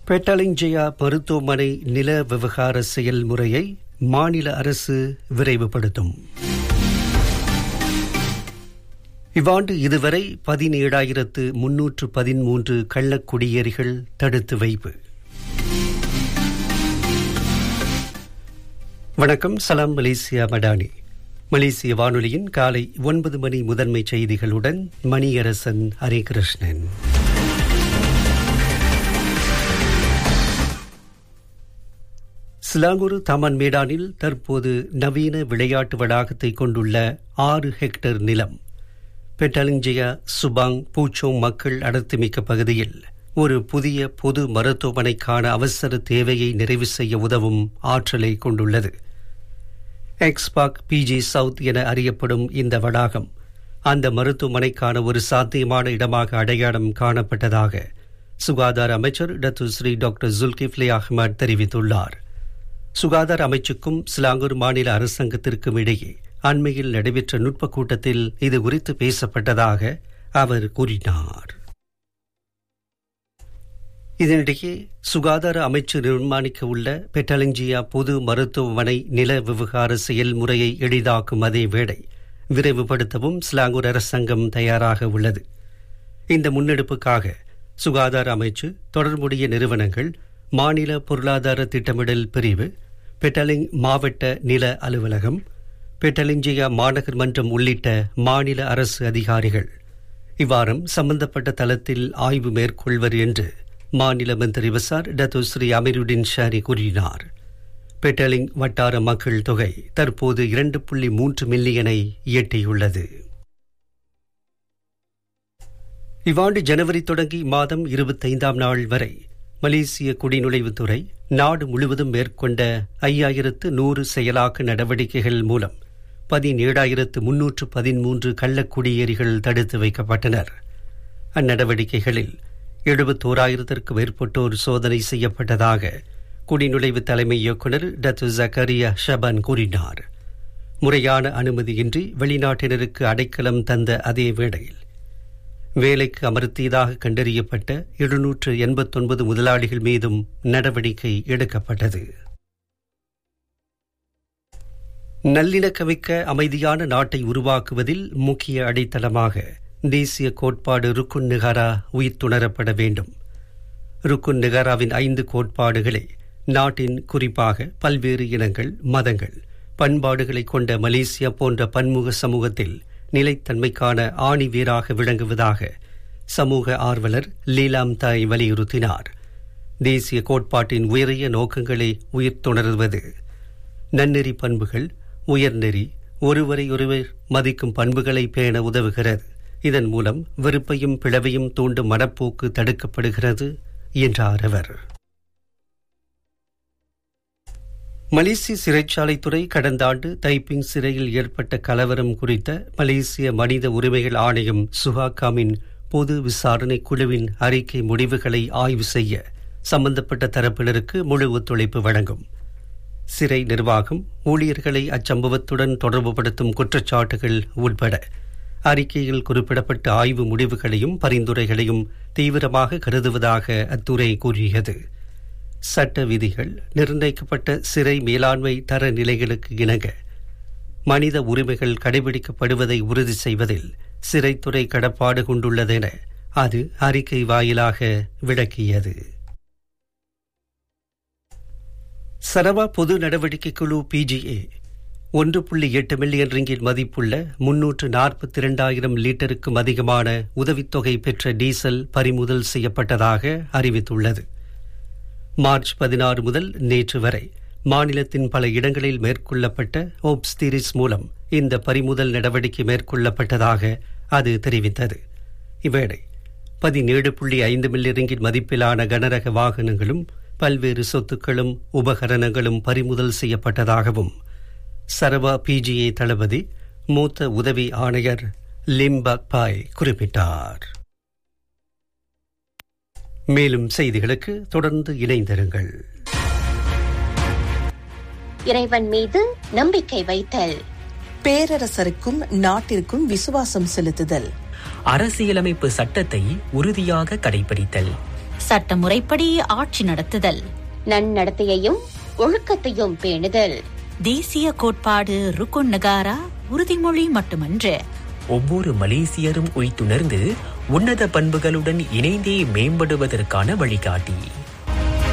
பெட்டலிஞ்சயா மருத்துவமனை நில விவகார செயல்முறையை மாநில அரசு விரைவுபடுத்தும் இவ்வாண்டு இதுவரை பதினேழாயிரத்து முன்னூற்று பதிமூன்று கள்ளக்குடியேறிகள் தடுத்து வைப்பு வணக்கம் சலாம் மலேசியா மடானி மலேசிய வானொலியின் காலை ஒன்பது மணி முதன்மை செய்திகளுடன் மணியரசன் ஹரிகிருஷ்ணன் சிலாங்கூர் தமன் மேடானில் தற்போது நவீன விளையாட்டு வளாகத்தை கொண்டுள்ள ஆறு ஹெக்டேர் நிலம் பெட்டலிஞ்சியா சுபாங் பூச்சோங் மக்கள் அடர்த்திமிக்க பகுதியில் ஒரு புதிய பொது மருத்துவமனைக்கான அவசர தேவையை நிறைவு செய்ய உதவும் ஆற்றலை கொண்டுள்ளது எக்ஸ்பாக் பிஜி சவுத் என அறியப்படும் இந்த வளாகம் அந்த மருத்துவமனைக்கான ஒரு சாத்தியமான இடமாக அடையாளம் காணப்பட்டதாக சுகாதார அமைச்சர் Datuk Seri doctor Dzulkefly Ahmad தெரிவித்துள்ளார் சுகாதார அமைச்சுக்கும் சிலாங்கூர் மாநில அரசாங்கத்திற்கும் இடையே அண்மையில் நடைபெற்ற நுட்ப கூட்டத்தில் இது குறித்து பேசப்பட்டதாக அவர் கூறினார் இதனிடையே சுகாதார அமைச்சு நிர்மாணிக்க உள்ள பெட்டலஞ்சியா பொது மருத்துவமனை நில விவகார செயல்முறையை எளிதாக்கும் அதே வேளை விரைவுபடுத்தவும் சிலாங்கூர் அரசாங்கம் தயாராக உள்ளது இந்த முன்னெடுப்புக்காக சுகாதார அமைச்சு தொடர்புடைய நிறுவனங்கள் மாநில பொருளாதார திட்டமிடல் பிரிவு பெட்டலிங் மாவட்ட நில அலுவலகம் பெட்டலிஞ்சியா மாநகர் மன்றம் உள்ளிட்ட மாநில அரசு அதிகாரிகள் இவ்வாரம் சம்பந்தப்பட்ட தளத்தில் ஆய்வு மேற்கொள்வர் என்று மாநில மந்திரி விசார் டத்து ஸ்ரீ அமீருடின் ஷாரி கூறினார் பெட்டலிங் வட்டார மக்கள் தொகை தற்போது இரண்டு புள்ளி மூன்று மில்லியனை எட்டியுள்ளது இவ்வாண்டு ஜனவரி தொடங்கி மாதம் இருபத்தைந்தாம் நாள் வரை மலேசிய குடிநுழைவுத்துறை நாடு முழுவதும் மேற்கொண்ட ஐயாயிரத்து நூறு செயலாக்க நடவடிக்கைகள் மூலம் பதினேழாயிரத்து முன்னூற்று பதிமூன்று கள்ளக்குடியேறிகள் தடுத்து வைக்கப்பட்டனர் அந்நடவடிக்கைகளில் எழுபத்தோராயிரத்திற்கு மேற்பட்டோர் சோதனை செய்யப்பட்டதாக குடிநுழைவு தலைமை இயக்குநர் டத்து ஜக்கரியா ஷபான் கூறினார் முறையான அனுமதியின்றி வெளிநாட்டினருக்கு அடைக்கலம் தந்த அதே வேளையில் வேலைக்கு அமர்த்தியதாக கண்டறியப்பட்ட எழுநூற்று எண்பத்தொன்பது முதலாளிகள் மீதும் நடவடிக்கை எடுக்கப்பட்டது நல்லிணக்கமிக்க அமைதியான நாட்டை உருவாக்குவதில் முக்கிய அடித்தளமாக தேசிய கோட்பாடு ருக்குன் நிகாரா உயிர்த்துணரப்பட வேண்டும் ருக்குன் நிகாராவின் ஐந்து கோட்பாடுகளை நாட்டின் குறிப்பாக பல்வேறு இனங்கள் மதங்கள் பண்பாடுகளை கொண்ட மலேசியா போன்ற பன்முக சமூகத்தில் நிலைத்தன்மைக்கான ஆணி வீராக விளங்குவதாக சமூக ஆர்வலர் லீலாம் தாய் வலியுறுத்தினார் தேசிய கோட்பாட்டின் உயரிய நோக்கங்களை உயிர்த்துணர்வது நன்னெறி பண்புகள் உயர்நெறி ஒருவரை ஒருவர் மதிக்கும் பண்புகளை பேண உதவுகிறது இதன் மூலம் வெறுப்பையும் பிளவையும் தூண்டும் மனப்போக்கு தடுக்கப்படுகிறது என்றார் அவர் மலேசிய சிறைச்சாலைத்துறை கடந்த ஆண்டு தைப்பிங் சிறையில் ஏற்பட்ட கலவரம் குறித்த மலேசிய மனித உரிமைகள் ஆணையம் சுஹாகாமின் பொது விசாரணை குழுவின் அறிக்கை முடிவுகளை ஆய்வு செய்ய சம்பந்தப்பட்ட தரப்பினருக்கு முழு ஒத்துழைப்பு வழங்கும் சிறை நிர்வாகம் ஊழியர்களை அச்சம்பவத்துடன் தொடர்புபடுத்தும் குற்றச்சாட்டுகள் உட்பட அறிக்கையில் குறிப்பிடப்பட்ட ஆய்வு முடிவுகளையும் பரிந்துரைகளையும் தீவிரமாக கருதுவதாக அத்துறை கூறியது சட்ட விதிகள் நிர்ணயிக்கப்பட்ட சிறை மேலாண்மை தர நிலைகளுக்கு இணங்க மனித உரிமைகள் கடைபிடிக்கப்படுவதை உறுதி செய்வதில் சிறைத்துறை கடப்பாடு கொண்டுள்ளதென அது அறிக்கை வாயிலாக விளக்கியது சரவா பொது நடவடிக்கை குழு பிஜிஏ ஒன்று புள்ளி எட்டு மில்லியன் ரிங்கில் மதிப்புள்ள முன்னூற்று நாற்பத்தி இரண்டாயிரம் லிட்டருக்கும் அதிகமான உதவித்தொகை பெற்ற டீசல் பறிமுதல் செய்யப்பட்டதாக அறிவித்துள்ளது மார்ச் பதினாறு முதல் நேற்று வரை மாநிலத்தின் பல இடங்களில் மேற்கொள்ளப்பட்ட ஓப்ஸ்திரிஸ் மூலம் இந்த பறிமுதல் நடவடிக்கை மேற்கொள்ளப்பட்டதாக அது தெரிவித்தது இவ்வேளை பதினேழு புள்ளி ஐந்து மில்லியரிங்கின் மதிப்பிலான கனரக வாகனங்களும் பல்வேறு சொத்துக்களும் உபகரணங்களும் பறிமுதல் செய்யப்பட்டதாகவும் சரவா பிஜிஏ தளபதி மூத்த உதவி ஆணையர் லிம்பக் பாய் குறிப்பிட்டார் மேலும் செய்திகளுக்கு தொடர்ந்து இணைந்திருங்கள் இறைவன் மீது நம்பிக்கை வைத்தல் பேரரசருக்கும் நாட்டிற்கும் விசுவாசம் செலுத்துதல் அரசியலமைப்பு சட்டத்தை உறுதியாக கடைபிடித்தல் சட்டமுறைப்படி ஆட்சி நடத்துதல் நன்னடத்தையையும் ஒழுக்கத்தையும் பேணுதல் தேசிய கோட்பாடு ருக்குன் நகாரா உறுதிமொழி மட்டுமன்று ஒவ்வொரு மலேசியரும் உய்த்துணர்ந்து உன்னத பண்புகளுடன் இணைந்தே மேம்படுவதற்கான வழிகாட்டி